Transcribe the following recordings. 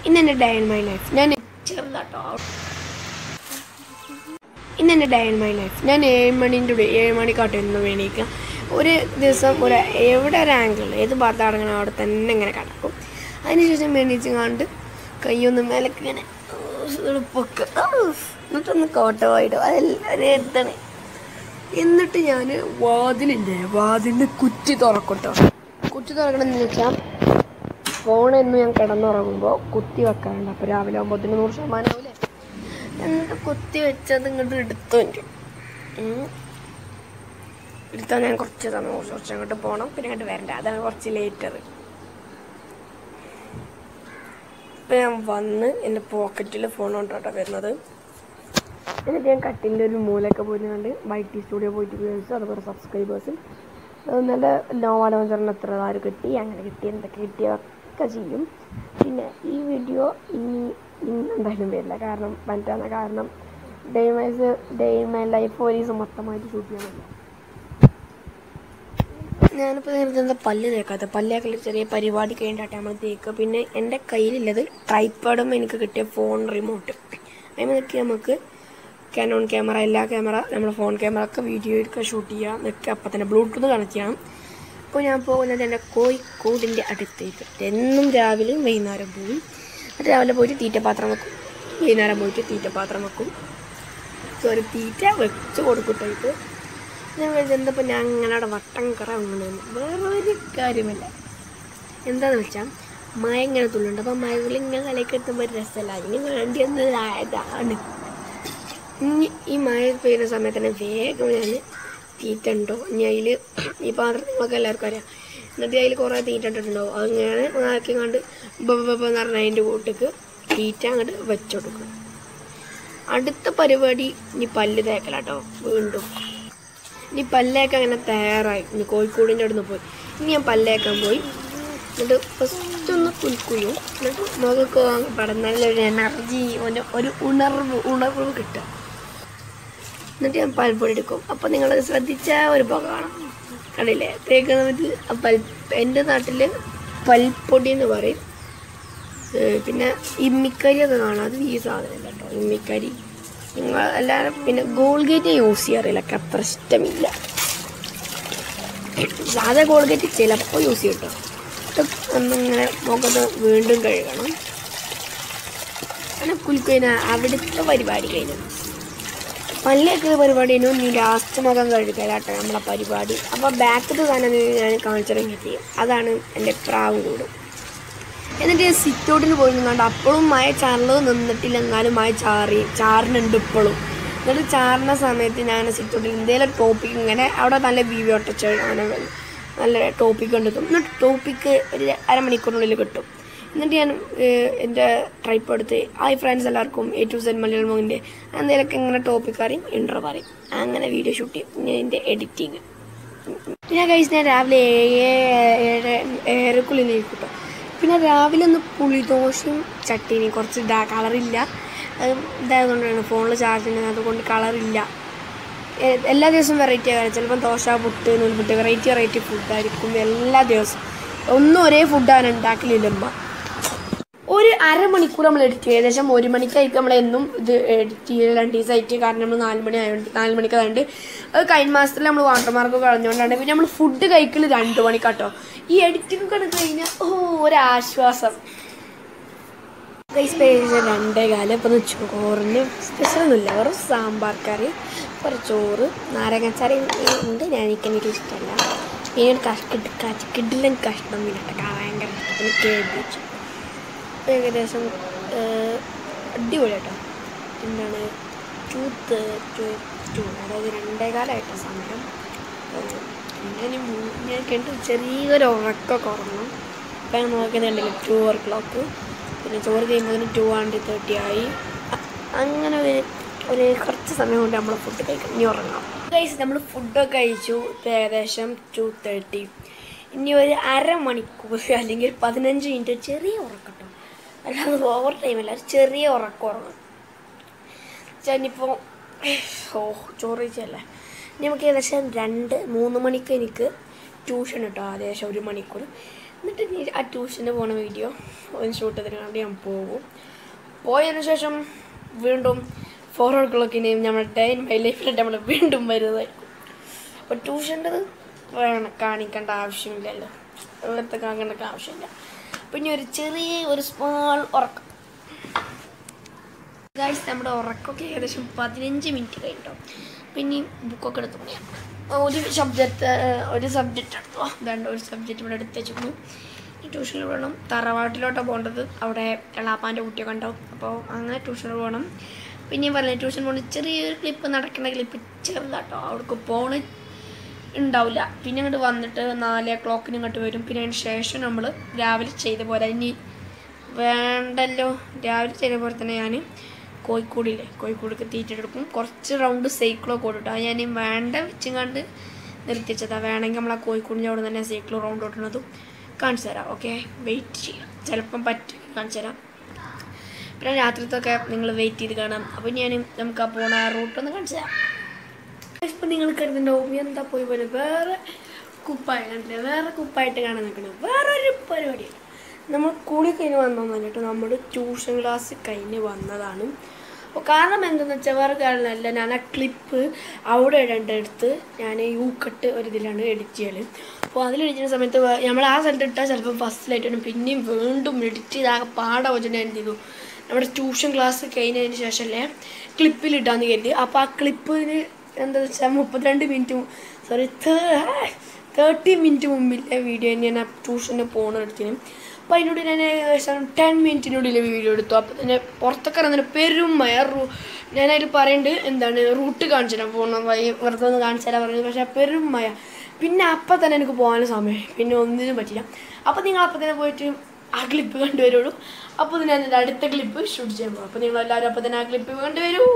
ഇന്ന് എൻ്റെ day in my life ഞാൻ ചെറുതാട്ടോ ഇന്ന് എൻ്റെ ഡേ ഇൻ മൈ ലൈഫ് ഞാൻ ഏഴ് മണീൻ്റെ ഉള്ളിൽ ഏഴ് മണിക്കാട്ട് എന്ന് വേണിക്കുക ഒരു ദിവസം ഒരു എവിടെ ഒരു ആംഗിൾ ഏത് ഭാഗത്താണെങ്കിലും അവിടെ തന്നെ ഇങ്ങനെ കിടക്കും അതിനുശേഷം വേണിച്ച് കണ്ട് കൈയൊന്ന് മേലക്ക് ഇങ്ങനെ പൊക്ക് എന്നിട്ടൊന്ന് കോട്ട പോയിടും അതെല്ലാവരും എത്തണേ എന്നിട്ട് ഞാൻ വാതിലിൻ്റെ വാതിലിൻ്റെ കുറ്റി തുറക്കട്ടോ കുറ്റി തുറക്കണമെന്ന് വെച്ചാൽ ഫോണെന്ന് ഞാൻ കിടന്നുറങ്ങുമ്പോൾ കുത്തി വെക്കാറുണ്ട് അപ്പോൾ രാവിലെ ആകുമ്പോഴത്തേന് നൂറ് ശതമാനം ആവില്ലേ എന്നിട്ട് കുത്തി വെച്ചത് ഇങ്ങോട്ട് എടുത്തു എനിക്ക് എടുത്താൽ ഞാൻ കുറച്ച് സമയം കുറച്ച് കുറച്ച് അങ്ങോട്ട് പോകണം പിന്നെ അങ്ങോട്ട് വരണ്ട അതാണ് കുറച്ച് ലേറ്റർ ഇപ്പം ഞാൻ വന്ന് എൻ്റെ പോക്കറ്റിൽ ഫോൺ കൊണ്ടോട്ടോ വരുന്നത് എന്നിട്ട് ഞാൻ കട്ടിൻ്റെ ഒരു മൂലൊക്കെ പോയിട്ട് കണ്ട് ബൈക്ക് ടി സ്റ്റുഡിയോ പോയിട്ട് ഉപയോഗിച്ചു അതുപോലെ സബ്സ്ക്രൈബേഴ്സും നല്ല നോവാലോചന എത്ര ആര് കിട്ടി അങ്ങനെ കിട്ടി എന്തൊക്കെ കിട്ടിയൊക്കെ ചെയ്യും പിന്നെ ഈ വീഡിയോ ഇനി ഇന്ന് എന്തായാലും വരില്ല കാരണം പറ്റാന്ന കാരണം day mice day my life police മൊത്തമായിട്ട് ഷൂട്ട് ചെയ്യാനില്ല ഞാനിപ്പോൾ നേരത്തെ എന്താ പല്ല് തേക്കാത്ത പല്ലേക്കൽ ചെറിയ പരിപാടി കഴിഞ്ഞിട്ടാണ് നമ്മൾ തേക്കുക പിന്നെ എൻ്റെ കയ്യിലുള്ളത് ട്രൈപ്പാഡും എനിക്ക് കിട്ടിയ ഫോൺ റിമോട്ട് അതിന് നിൽക്കി നമുക്ക് കാനോൺ ക്യാമറ എല്ലാ ക്യാമറ നമ്മുടെ ഫോൺ ക്യാമറ ഒക്കെ വീഡിയോ ഒക്കെ ഷൂട്ട് ചെയ്യാം നിൽക്കുക അപ്പം തന്നെ ബ്ലൂടൂത്ത് കണക്ട് ചെയ്യണം അപ്പോൾ ഞാൻ പോകുന്നത് എൻ്റെ കോഴിക്കോടിൻ്റെ അടുത്തേക്ക് എന്നും രാവിലെയും വൈകുന്നേരം പോയി എന്നിട്ട് രാവിലെ പോയിട്ട് തീറ്റപാത്രം വെക്കും വൈകുന്നേരം പോയിട്ട് തീറ്റപാത്രം വെക്കും സോറി തീറ്റ വെച്ച് കൊടുക്കട്ടായിട്ട് ഞാൻ വിചാരിച്ചപ്പോൾ ഞാൻ അങ്ങനെ അവിടെ വട്ടം കറങ്ങണമെന്ന് വേറെ ഒരു കാര്യമില്ല എന്താണെന്ന് വെച്ചാൽ മഴ ഇങ്ങനെ തുള്ളുണ്ട് അപ്പം മഴയിൽ ഇങ്ങനെ തലയ്ക്ക് എത്തുമ്പോൾ ഒരു രസമല്ല അതിന് വേണ്ടി ഒന്നതായതാണ് ഇനി ഈ മഴ പെയ്യുന്ന സമയത്ത് തന്നെ വേഗം ഞാൻ തീറ്റ ഉണ്ടോ ഇനി അതിൽ ഈ പാത്രം നമുക്ക് എല്ലാവർക്കും അറിയാം എന്നിട്ട് അതിൽ കുറേ തീറ്റ ഇട്ടിട്ടുണ്ടാവും അങ്ങനെ ആക്കി കണ്ട് ബബ്ബ എന്ന് പറഞ്ഞാൽ അതിൻ്റെ കൂട്ടക്ക് തീറ്റ അങ്ങോട്ട് വെച്ചുകൊടുക്കും അടുത്ത പരിപാടി ഇനി പല്ല് തേക്കലാട്ടോ വീണ്ടും ഇനി പല്ലേക്കാൻ അങ്ങനെ തയ്യാറായി ഇനി കോഴിക്കോടിൻ്റെ അവിടെ നിന്ന് പോയി ഇനി ഞാൻ പല്ലേക്കാൻ പോയി എന്നിട്ട് ഫസ്റ്റ് ഒന്ന് കുൽക്കുകയും എന്നിട്ട് മുഖമൊക്കെ പടന്നാലൊരു എനർജി ഒരു ഒരു ഉണർവ് ഉണർവ് കിട്ടുക എന്നിട്ട് ഞാൻ പൽപ്പൊടി എടുക്കും അപ്പോൾ നിങ്ങളത് ശ്രദ്ധിച്ചാൽ ഒരു പുക കാണാം കണ്ടില്ലേ തേക്കുന്ന സമയത്ത് ആ പൽ എൻ്റെ നാട്ടിൽ പൽപ്പൊടി എന്ന് പറയും ഏഹ് പിന്നെ ഇമ്മിക്കരി ഒക്കെ കാണാം അത് ഈ സാധനം കേട്ടോ ഇമ്മിക്കരി നിങ്ങൾ എല്ലാവരും പിന്നെ ഗോൾഗേറ്റ് യൂസ് ചെയ്യാറില്ല എനിക്ക് അത്ര ഇഷ്ടമില്ല സാധാ ഗോൾഗേറ്റ് ചിലപ്പോൾ യൂസ് ചെയ്യും കേട്ടോ ഇത് ഒന്നിങ്ങനെ മുഖത്ത് വീണ്ടും കഴുകണം അങ്ങനെ കുലിക്കഴിഞ്ഞ അവിടുത്തെ പരിപാടി കഴിഞ്ഞു പല്ലൊക്കെ പരിപാടി കഴിഞ്ഞു ഇനി ലാസ്റ്റ് മുഖം കഴുകലാട്ടോ നമ്മളെ പരിപാടി അപ്പോൾ ബാക്കത്തെ സാധനം ഞാൻ കാണിച്ചിറങ്ങി ചെയ്യും അതാണ് എൻ്റെ പ്രാവും കൂടും എന്നിട്ട് ഞാൻ സിറ്റൗട്ടിന് പോയി നിന്നാണ്ട് അപ്പോഴും മഴ ചാറില് നിന്നിട്ടില്ല എന്നാലും മഴ ചാറി ചാറിനുണ്ട് ഇപ്പോഴും എന്നിട്ട് ചാറിന സമയത്ത് ഞാൻ സിറ്റൗട്ടിൽ എന്തെങ്കിലും ടോപ്പിക് ഇങ്ങനെ അവിടെ നല്ല ബി വി ഒട്ടച്ച് അങ്ങനെ നല്ല ടോപ്പിക് കണ്ടെത്തും എന്നിട്ട് ടോപ്പിക്ക് ഒരു അരമണിക്കൂറിനുള്ളിൽ കിട്ടും എന്നിട്ട് ഞാൻ ഏഹ്, എൻ്റെ ട്രൈപ്പ് എടുത്ത് ഹായ് ഫ്രണ്ട്സ് എല്ലാവർക്കും എ ടു സെൻ മലയാളം മോഹിൻ്റെ എന്തെങ്കിലുമൊക്കെ ഇങ്ങനെ ടോപ്പിക് അറിയും ഇൻട്രോ പറയും അങ്ങനെ വീഡിയോ ഷൂട്ട് ചെയ്യും പിന്നെ എൻ്റെ എഡിറ്റിങ് പിന്നെ കഴിച്ച് ഞാൻ രാവിലെ ഏഴ് ഏഴ് ഏഴരക്കുള്ളിൽ നീക്കും കേട്ടോ പിന്നെ രാവിലെ ഒന്ന് പുളിദോശയും ചട്ടീനി കുറച്ച് ഇതാ കളറില്ല അത് ഇതായതുകൊണ്ടാണ് ഫോണിൽ ചാർജ് ചെയ്യുന്നത് അതുകൊണ്ട് കളറില്ല എ- എല്ലാ ദിവസവും വെറൈറ്റി ആകാറ് ചിലപ്പം ദോശ പുട്ട് നൂൽപുട്ട് വെറൈറ്റി വെറൈറ്റി ഫുഡായിരിക്കും എല്ലാ ദിവസവും ഒന്നും ഒരേ ഫുഡാണ് ഉണ്ടാക്കലില്ല ഉമ്മ ഒരു അരമണിക്കൂർ നമ്മൾ എഡിറ്റ് ചെയ്യും ഏകദേശം ഒരു മണിക്കായിരിക്കും നമ്മൾ എന്നും ഇത് എഡിറ്റ് ചെയ്ത് രണ്ട് ദിവസമായിട്ട് കാരണം നമ്മൾ നാല് മണി ആയതുകൊണ്ട് നാല് മണിക്കായതുകൊണ്ട് അത് കഴിഞ്ഞ മാസത്തിൽ നമ്മൾ വാട്ടർമാർക്ക് കളഞ്ഞുകൊണ്ടാണ് പിന്നെ നമ്മൾ ഫുഡ് കഴിക്കൽ രണ്ട് മണിക്കാട്ടോ ഈ എഡിറ്റിംഗ് കണ്ടു കഴിഞ്ഞാൽ ഓ ഒരാശ്വാസം സ്പെഷ്യൽ രണ്ടേ കാലം ഇപ്പം ചോറിന് സ്പെഷ്യൽ ഒന്നുമില്ല വെറും സാമ്പാർ കറി ഒരു ചോറ് നാരങ്ങച്ചാറി ഉണ്ട് ഞാൻ എനിക്ക് എനിക്ക് ഇഷ്ടമല്ല പിന്നെ ഒരു കഷ്കിട്ട് കിഡിലും കഷ്ണം പിന്നെ ഭയങ്കര ഇഷ്ടത്തിന് കേൾപ്പിച്ചു ഏകദേശം ഏഹ്, അടിപൊളി കേട്ടോ എന്താണ് ടു ടു ടു അതായത് രണ്ടേ കാലമായിട്ട് സമയം ഏഹ്, ഞാൻ ഈ മൂ- ഞാൻ കണ്ടു ചെറിയൊരു ഉറക്കമൊക്കെ ഉറങ്ങും ഇപ്പം ഞാൻ നോക്കുന്നുണ്ടല്ലോ ടു ഓർ ക്ലോക്ക് പിന്നെ ചോറ് കഴിയുമ്പോൾ ടു ഹൺഡ്രഡ് തേർട്ടി ആയി അ- അങ്ങനെ ഒരു ഒരു കുറച്ച് സമയം കൊണ്ട് നമ്മൾ ഫുഡ് കഴിക്കും ഇനി ഉറങ്ങാം കഴിച്ച് നമ്മൾ ഫുഡൊക്കെ കഴിച്ചു ഇപ്പം ഏകദേശം ടു തേർട്ടി ഇനി ഒരു അരമണിക്കൂർ അല്ലെങ്കിൽ ഒരു പതിനഞ്ച് മിനിറ്റ് ചെറിയ ഉറക്കട്ടോ അല്ലാതെ ഓവർ ടൈമല്ല ഒരു ചെറിയ ഉറക്കം ഉറങ്ങും ഞാനിപ്പോൾ ഓ ചോറ് കഴിച്ചല്ലേ ഇനി നമുക്ക് ഏകദേശം രണ്ട് മൂന്ന് മണിക്ക് എനിക്ക് ട്യൂഷൻ കിട്ടും ഏകദേശം ഒരു മണിക്കൂർ എന്നിട്ട് ഇനി ആ ട്യൂഷന് പോണ വീഡിയോ ഒന്ന് ഷൂട്ട് ചെയ്തിട്ട് കണ്ട് ഞാൻ പോകും പോയതിനു ശേഷം വീണ്ടും ഫോർ ഓ ക്ലോക്കിന് നമ്മുടെ ഡേ ഇൻ മൈ ലൈഫിൽ നമ്മൾ വീണ്ടും വരുന്നതായിരിക്കും അപ്പോൾ ട്യൂഷൻ്റെത് വേണം കാണിക്കേണ്ട ആവശ്യമില്ലല്ലോ വെറുതെ കാണിക്കേണ്ട ആവശ്യമില്ല പിന്നെ ഒരു ചെറിയ ഒരു സ്മോൾ ഉറക്കം ഗൈസ് നമ്മുടെ ഉറക്കമൊക്കെ ഏകദേശം പതിനഞ്ച് മിനിറ്റ് കഴിഞ്ഞിട്ടോ പിന്നെ ബുക്കൊക്കെ എടുത്തു പണിയാം ഒരു സബ്ജക്റ്റ് ഒരു സബ്ജക്റ്റ് എടുത്തോ വേണ്ട ഒരു സബ്ജക്റ്റ് ഇവിടെ എടുത്ത് വെച്ചിരുന്നു ഈ ട്യൂഷനിൽ പോകണം തറവാട്ടിലോട്ടാണ് പോകേണ്ടത് അവിടെ എളാപ്പാൻ്റെ കുട്ടിയൊക്കെ ഉണ്ടാവും അപ്പോൾ അങ്ങനെ ട്യൂഷനിൽ പോകണം പിന്നെ പറഞ്ഞ ട്യൂഷൻ പോകുന്ന ചെറിയൊരു ക്ലിപ്പ് നടക്കുന്ന ക്ലിപ്പ് ചെറുതാട്ടോ അവിടേക്ക് പോണ ഉണ്ടാവില്ല പിന്നെ ഇങ്ങോട്ട് വന്നിട്ട് നാല് ക്ലോക്കിന് ഇങ്ങോട്ട് വരും പിന്നെ അതിന് ശേഷം നമ്മൾ രാവിലെ ചെയ്ത പോലെ ഇനി വേണ്ടല്ലോ രാവിലെ ചെയ്ത പോലെ തന്നെ ഞാൻ കോഴിക്കോടില്ലേ കോഴിക്കോടേക്ക് തീറ്റെടുക്കും കുറച്ച് റൗണ്ട് സൈക്കിളൊക്കെ ഓടിട്ടു അത് ഞാൻ വേണ്ട വെച്ചും കണ്ട് നിർത്തിച്ചതാ വേണമെങ്കിൽ നമ്മൾ ആ കോഴിക്കോടിൻ്റെ അവിടെ തന്നെ സൈക്കിൾ റൗണ്ട് ഓടുന്നതും കാണിച്ചു തരാം ഓക്കെ വെയിറ്റ് ചെയ്യാം ചിലപ്പം പറ്റും കാണിച്ചു തരാം പിന്നെ രാത്രിത്തൊക്കെ നിങ്ങൾ വെയിറ്റ് ചെയ്ത് കാണാം അപ്പോൾ ഞാൻ നമുക്ക് ആ പോണ റൂട്ടൊന്ന് കാണിച്ചു തരാം ഇപ്പം നിങ്ങൾ കരുതുന്നുണ്ടാവും എന്താ പോയി പോലെ വേറെ കുപ്പായം കണ്ടില്ല വേറെ കുപ്പായിട്ട് കാണാൻ നിൽക്കണം വേറൊരു പരിപാടിയാണ് നമ്മൾ കൂടി കഴിഞ്ഞ് വന്നോന്നല്ല കേട്ടോ നമ്മൾ ട്യൂഷൻ ക്ലാസ് കഴിഞ്ഞ് വന്നതാണ് അപ്പോൾ കാരണം എന്തെന്ന് വെച്ചാൽ വേറെ കാരണമല്ല ഞാൻ ആ ക്ലിപ്പ് അവിടെ ഇടേണ്ടടുത്ത് ഞാൻ യൂ കട്ട് ഒരു ഇതിലാണ് എഡിറ്റ് ചെയ്യൽ അപ്പോൾ അതിൽ എഡിറ്റ് ചെയ്യുന്ന സമയത്ത് വേ- നമ്മൾ ആ സ്ഥലത്ത് ഇട്ടാൽ ചിലപ്പോൾ ഫസ്റ്റിലായിട്ട് പിന്നെയും വീണ്ടും എഡിറ്റ് ചെയ്താകെ പാടാ വെച്ചിട്ട് ഞാൻ എന്ത് ചെയ്തു നമ്മുടെ ട്യൂഷൻ ക്ലാസ് കഴിഞ്ഞതിന് ശേഷമല്ലേ ക്ലിപ്പിലിട്ടാന്ന് കരുതി അപ്പോൾ ആ ക്ലിപ്പിന് എന്താ വെച്ചാൽ മുപ്പത്തിരണ്ട് മിനിറ്റ് സോറി തേർട്ടി മിനിറ്റ് മുമ്പിലെ വീഡിയോ ഞാൻ ആ ട്യൂഷന് പോകണെടുത്തിന് അപ്പോൾ അതിനോട് ഞാൻ ഏകദേശം ടെൻ മിനിറ്റിനുള്ളിൽ വീഡിയോ എടുത്തു അപ്പോൾ തന്നെ പുറത്തൊക്കെ ഇറങ്ങുന്ന പെരും മഴ റൂ ഞാനതിൽ പറയുന്നുണ്ട് എന്താണ് റൂട്ട് കാണിച്ചു തരാം പോകണം വഴി വെറുതെ ഒന്ന് കാണിച്ചു തരാൻ പറയുന്നത് പക്ഷേ പെരും മഴ പിന്നെ അപ്പം തന്നെ എനിക്ക് പോകാനും സമയം പിന്നെ ഒന്നിനും പറ്റില്ല അപ്പോൾ നിങ്ങൾ അപ്പം തന്നെ പോയിട്ട് ആ ക്ലിപ്പ് കണ്ടുവരുള്ളൂ അപ്പോൾ ഞാൻ എൻ്റെ അടുത്ത ക്ലിപ്പ് ഷൂട്ട് ചെയ്യാൻ പോകും അപ്പോൾ നിങ്ങൾ എല്ലാവരും അപ്പോൾ തന്നെ ആ ക്ലിപ്പ് കണ്ടുവരൂ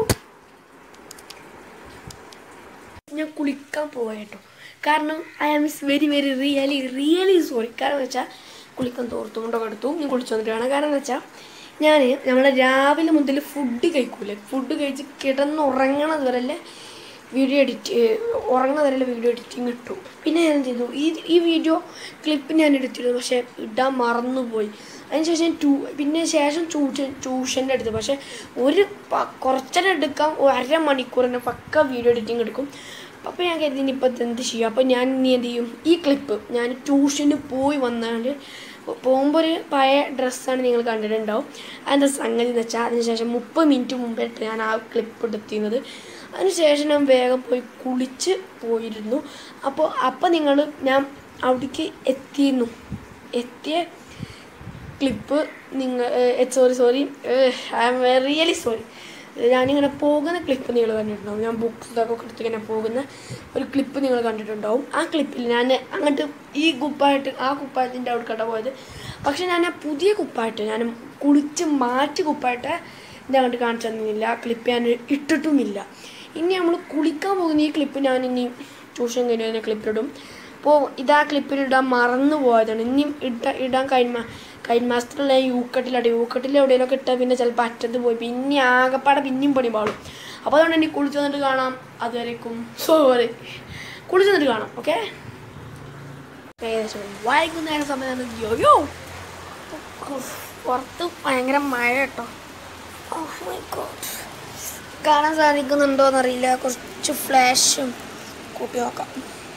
ഞാൻ കുളിക്കാൻ പോവാ കേട്ടോ കാരണം I am is very very really really sorry കാരണം എന്ന് വെച്ചാൽ കുളിക്കാൻ തോർത്തുകൊണ്ടൊക്കെ എടുത്തു ഞാൻ കുളിച്ചു വന്നിട്ട് വേണം കാരണം എന്ന് വെച്ചാൽ ഞാൻ നമ്മളെ രാവിലെ മുതൽ ഫുഡ് കഴിക്കൂലേ ഫുഡ് കഴിച്ച് കിടന്ന് ഉറങ്ങണത് വരെ അല്ലേ വീഡിയോ എഡിറ്റ് ഉറങ്ങുന്ന വരെ വീഡിയോ എഡിറ്റിംഗ് ഇട്ടു പിന്നെ ഞാൻ എന്ത് ചെയ്തു ഈ ഈ വീഡിയോ ക്ലിപ്പ് ഞാൻ എടുത്തിരുന്നു പക്ഷേ ഇടാൻ മറന്നുപോയി അതിനുശേഷം ടൂ പിന്നെ ശേഷം ട്യൂഷൻ ട്യൂഷൻ്റെ അടുത്ത് പക്ഷേ ഒരു പ- കുറച്ചേരം എടുക്കാം ഒരു അരമണിക്കൂറിന് പക്ക വീഡിയോ എഡിറ്റിംഗ് എടുക്കും അപ്പോൾ ഞാൻ കരുതി ഇനിയിപ്പോൾ എന്ത് ചെയ്യും അപ്പോൾ ഞാൻ ഇനി എന്ത് ചെയ്യും ഈ ക്ലിപ്പ് ഞാൻ ട്യൂഷന് പോയി വന്നാണ്ട് പോകുമ്പോൾ ഒരു പഴയ ഡ്രസ്സാണ് നിങ്ങൾ കണ്ടിട്ടുണ്ടാവും അതിൻ്റെ സംഗതി എന്ന് വെച്ചാൽ അതിനുശേഷം മുപ്പത് മിനിറ്റ് മുമ്പായിട്ട് ഞാൻ ആ ക്ലിപ്പ് എടുത്തിരുന്നത് അതിനുശേഷം ഞാൻ വേഗം പോയി കുളിച്ച് പോയിരുന്നു അപ്പോൾ അപ്പോൾ നിങ്ങൾ ഞാൻ അവിടേക്ക് എത്തിയിരുന്നു എത്തിയ ക്ലിപ്പ് നിങ്ങൾ sorry sorry I am really sorry ഞാനിങ്ങനെ പോകുന്ന ക്ലിപ്പ് നിങ്ങൾ കണ്ടിട്ടുണ്ടാവും ഞാൻ ബുക്സ് ഇതൊക്കെ എടുത്ത് ഇങ്ങനെ പോകുന്ന ഒരു ക്ലിപ്പ് നിങ്ങൾ കണ്ടിട്ടുണ്ടാവും ആ ക്ലിപ്പിൽ ഞാൻ അങ്ങോട്ട് ഈ കുപ്പായിട്ട് ആ കുപ്പായത്തിൻ്റെ അവിടെ കട പോയത് പക്ഷെ ഞാൻ ആ പുതിയ കുപ്പായിട്ട് ഞാൻ കുളിച്ച് മാറ്റി കുപ്പായിട്ട് ഇത് അങ്ങോട്ട് കാണിച്ചു തന്നില്ല ആ ക്ലിപ്പ് ഞാൻ ഇട്ടിട്ടുമില്ല ഇനി നമ്മൾ കുളിക്കാൻ പോകുന്ന ഈ ക്ലിപ്പ് ഞാൻ ഇനി ട്യൂഷൻ കഴിഞ്ഞ ക്ലിപ്പിലിടും അപ്പോൾ ഇതാ ക്ലിപ്പിലിടാൻ മറന്നു പോയതാണ് ഇനിയും ഇട്ട ഇടാൻ കഴിഞ്ഞ കഴിഞ്ഞ മാസത്തിലുള്ള യൂക്കട്ടിലാണ് യൂക്കട്ടിൽ എവിടെയെങ്കിലുമൊക്കെ ഇട്ടാൽ പിന്നെ ചിലപ്പോൾ അറ്റത്ത് പോയി പിന്നെ ആകെപ്പാടെ പിന്നെയും പണി പാടും അപ്പോൾ അതുകൊണ്ട് എനിക്ക് കുളിച്ച് വന്നിട്ട് കാണാം അതുവരേക്കും സോറി കുളിച്ച് വന്നിട്ട് കാണാം ഓക്കെ ഏകദേശം വൈകുന്നേരം സമയത്ത് യോയോ പുറത്ത് ഭയങ്കര മഴ കേട്ടോ Oh my God. കാണാൻ സാധിക്കുന്നുണ്ടോ എന്നറിയില്ല കുറച്ച് ഫ്ലാഷും കൂട്ടി നോക്കാം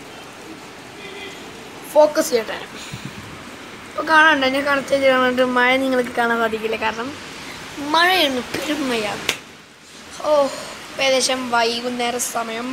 ഫോക്കസ് ചെയ്യട്ടെ ഇപ്പോൾ കാണാണ്ട് എന്നെ കണക്ട് ചെയ്ത് കാണാണ്ട് മഴ നിങ്ങൾക്ക് കാണാൻ സാധിക്കില്ല കാരണം മഴയാണ് പെരും മഴ ഓ ഇപ്പം ഏകദേശം വൈകുന്നേര സമയം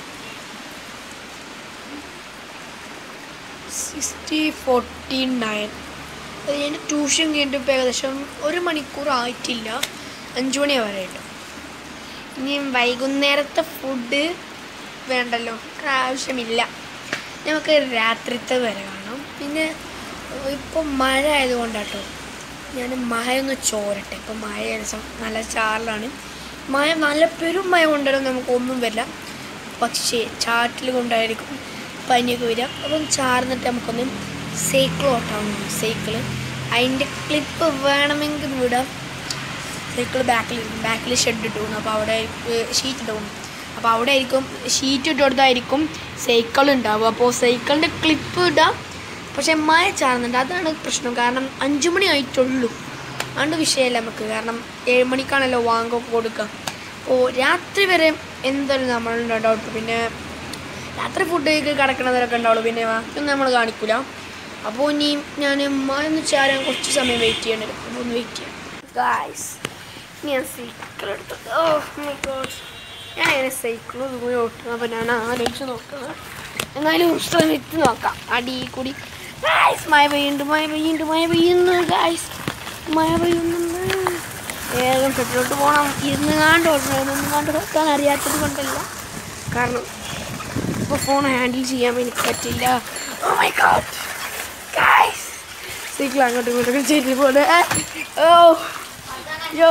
സിക്സ്റ്റി ഫോർട്ടി നയൻ അത് ഞാൻ ട്യൂഷൻ കഴിഞ്ഞിട്ട് ഇപ്പോൾ ഏകദേശം ഒരു മണിക്കൂർ ആയിട്ടില്ല അഞ്ച് മണി വരെ കേട്ടോ ഇനി വൈകുന്നേരത്തെ ഫുഡ് വേണ്ടല്ലോ ആവശ്യമില്ല നമുക്ക് രാത്രിത്തെ വരെ കാണാം പിന്നെ ഇപ്പം മഴ ആയതുകൊണ്ടാട്ടോ ഞാൻ മഴ ഒന്ന് ചോരട്ടെ ഇപ്പം മഴ ദിവസം നല്ല ചാറിലാണ് മഴ നല്ല പെരും മഴ കൊണ്ടല്ലോ നമുക്കൊന്നും വരില്ല പക്ഷേ ചാറ്റിൽ കൊണ്ടായിരിക്കും പനിയൊക്കെ വരിക അപ്പം ചാർന്നിട്ട് നമുക്കൊന്ന് സൈക്കിൾ ഓട്ടാവുന്നു സൈക്കിള് അതിൻ്റെ ക്ലിപ്പ് വേണമെങ്കിൽ വിടാം സൈക്കിൾ ബാക്കിൽ ബാക്കിൽ ഷെഡ് ഇട്ടു അപ്പോൾ അവിടെ ഷീറ്റ് ഇട്ടു അപ്പോൾ അവിടെ ആയിരിക്കും ഷീറ്റ് ഇട്ട് കൊടുത്തായിരിക്കും സൈക്കിൾ ഉണ്ടാവുക അപ്പോൾ സൈക്കിളിൻ്റെ ക്ലിപ്പ് ഇടാം പക്ഷെ മഴ ചാറുന്നുണ്ട് അതാണ് പ്രശ്നം കാരണം അഞ്ചു മണി ആയിട്ടുള്ളൂ അതുകൊണ്ട് വിഷയമല്ല നമുക്ക് കാരണം ഏഴ് മണിക്കാണല്ലോ വാങ്ങൊക്കെ കൊടുക്കുക അപ്പോൾ രാത്രി വരെ എന്തായാലും നമ്മളുടെ ഡൗട്ട് പിന്നെ രാത്രി ഫുഡ് കഴിക്ക് കിടക്കണതൊക്കെ ഉണ്ടാവുള്ളൂ പിന്നെ ബാക്കിയൊന്നും നമ്മൾ കാണിക്കില്ല അപ്പോൾ ഇനി ഞാൻ മഴ ഒന്ന് ചാരാൻ കുറച്ച് സമയം വെയിറ്റ് ചെയ്യേണ്ടി വരും അപ്പോൾ ഒന്ന് വെയിറ്റ് ചെയ്യാം ഗായ്സ് ഞാൻ സൈക്കിൾ എടുത്തു ഓ മൈ ഗോഡ് ഞാൻ അങ്ങനെ സൈക്കിൾ ദൂരെ ഓട്ടുക അപ്പോൾ ഞാൻ ആലോചിച്ച് നോക്കുന്നത് എന്നാലും ശ്രമിച്ച് നോക്കാം അടി കൂടി ഗായ്സ് മഴ പെയ്യുന്നുണ്ട് മഴ പെയ്യുന്നുണ്ട് മഴ പെയ്യുന്നു ഗായ്സ് മഴ പെയ്യുന്നുണ്ട് വേഗം പെട്രോട്ട് പോകണം ഇരുന്ന് കാണ്ട് ഓടണം നിന്ന് കാണ്ട് വെക്കാൻ അറിയാത്തത് കൊണ്ടല്ല കാരണം ഇപ്പോൾ ഫോൺ ഹാൻഡിൽ ചെയ്യാൻ എനിക്ക് പറ്റില്ല oh my god guys cycle അങ്ങോട്ടും ഇങ്ങോട്ടും ചെയ്ത് പോലെ ഓ യോ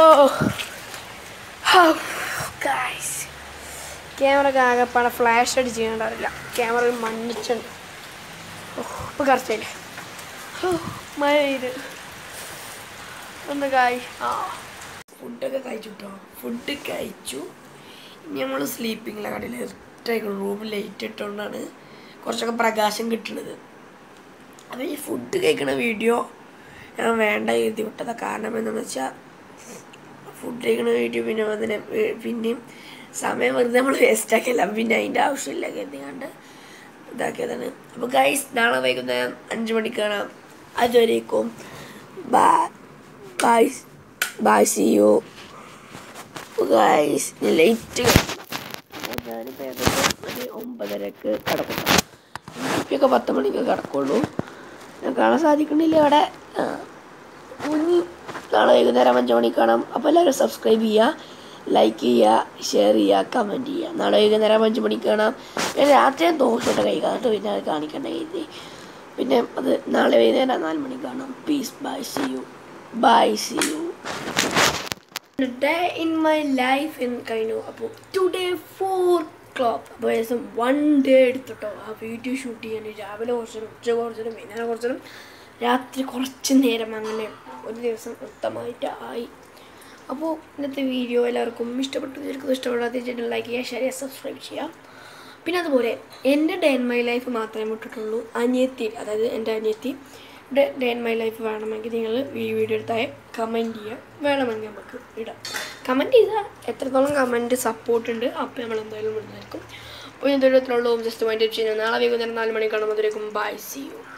ഗായ്സ് ക്യാമറ ആകെപ്പാടെ ഫ്ലാഷ് അടിച്ച് ചെയ്യണ്ടാവില്ല ക്യാമറ മണ്ണിച്ചുണ്ട് ഓ ഇപ്പോൾ കറച്ചില്ലേ ഓ മഴ പെയ്ത് ഒന്ന് കായ് ആ ഫുഡൊക്കെ കഴിച്ചു കേട്ടോ ഫുഡ് കഴിച്ചു ഇനി നമ്മൾ സ്ലീപ്പിങ്ങിലെ കടയിൽ ഇട്ടേക്കണം റൂം ലൈറ്റ് ഇട്ടുകൊണ്ടാണ് കുറച്ചൊക്കെ പ്രകാശം കിട്ടുന്നത് അപ്പോൾ ഈ ഫുഡ് കഴിക്കണ വീഡിയോ ഞാൻ വേണ്ട എഴുതി വിട്ടത് കാരണം എന്താണെന്ന് വെച്ചാൽ ഫുഡ് കഴിക്കണ വീഡിയോ പിന്നെ അതിനെ വേ- പിന്നെയും സമയം വെറുതെ നമ്മൾ വേസ്റ്റ് ആക്കിയല്ല പിന്നെ അതിൻ്റെ ആവശ്യമില്ല കരുതി കണ്ട് ഇതാക്കിയതാണ് അപ്പോൾ ഗൈസ് നാളെ വൈകുന്നേരം അഞ്ച് മണിക്ക് കാണാം അതുവരേക്കും bye bye bye see you guys late ഞാനിപ്പോൾ ഏകദേശം ഒരു ഒമ്പതരക്ക് കിടക്കും ഇപ്പൊക്കെ പത്ത് മണിക്ക് കിടക്കുള്ളൂ ഞാൻ കാണാൻ സാധിക്കണില്ല അവിടെ ആ. ഇനി നാളെ വൈകുന്നേരം അഞ്ച് മണിക്ക് കാണാം അപ്പോൾ എല്ലാവരും സബ്സ്ക്രൈബ് ചെയ്യുക ലൈക്ക് ചെയ്യുക ഷെയർ ചെയ്യുക കമൻറ്റ് ചെയ്യുക നാളെ വൈകുന്നേരം അഞ്ച് മണിക്ക് കാണാം പിന്നെ രാത്രി ഞാൻ ദോശയിട്ട് കഴിക്കാം കേട്ടോ പിന്നെ അത് കാണിക്കണ്ട എഴുതി പിന്നെ അത് നാളെ വൈകുന്നേരം നാല് മണിക്ക് കാണാം peace bye see you bye see you day in my life എന്ന് കഴിഞ്ഞു അപ്പോൾ ടുഡേ ഫോർ ക്ലോക്ക് അപ്പോൾ ഏകദേശം വൺ ഡേ എടുത്തിട്ടോ ആ വീഡിയോ ഷൂട്ട് ചെയ്യാൻ രാവിലെ കുറച്ചിനും ഉച്ച കുറച്ചിനും വൈകുന്നേരം കുറച്ചിനും രാത്രി കുറച്ച് നേരം അങ്ങനെ ഒരു ദിവസം മൊത്തമായിട്ട് ആയി അപ്പോൾ ഇന്നത്തെ വീഡിയോ എല്ലാവർക്കും ഇഷ്ടപ്പെട്ടു തീർക്കും ഇഷ്ടപ്പെടാത്ത ചേട്ടൻ ലൈക്ക് ചെയ്യുക ഷെയർ ചെയ്യുക സബ്സ്ക്രൈബ് ചെയ്യുക പിന്നെ അതുപോലെ എൻ്റെ ഡേ ഇൻ മൈ ലൈഫ് മാത്രമേ വിട്ടിട്ടുള്ളൂ അനിയത്തി അതായത് എൻ്റെ അനിയത്തി day day in my life വേണമെങ്കിൽ നിങ്ങൾ ഈ വീഡിയോ എടുത്താൽ കമൻറ്റ് ചെയ്യുക വേണമെങ്കിൽ നമുക്ക് ഇടാം കമൻറ്റ് ചെയ്താൽ എത്രത്തോളം കമൻറ്റ് സപ്പോർട്ട് ഉണ്ട് അപ്പോൾ നമ്മൾ എന്തായാലും ഇടുന്നതായിരിക്കും അപ്പോൾ ഇന്നത്തെ എത്രയുള്ളൂ ജസ്റ്റ് മൈൻഡ് ചെയ്യുന്നത് നാളെ വൈകുന്നേരം നാല് മണിക്കാണ് അതിലേക്കും ബൈ സി യു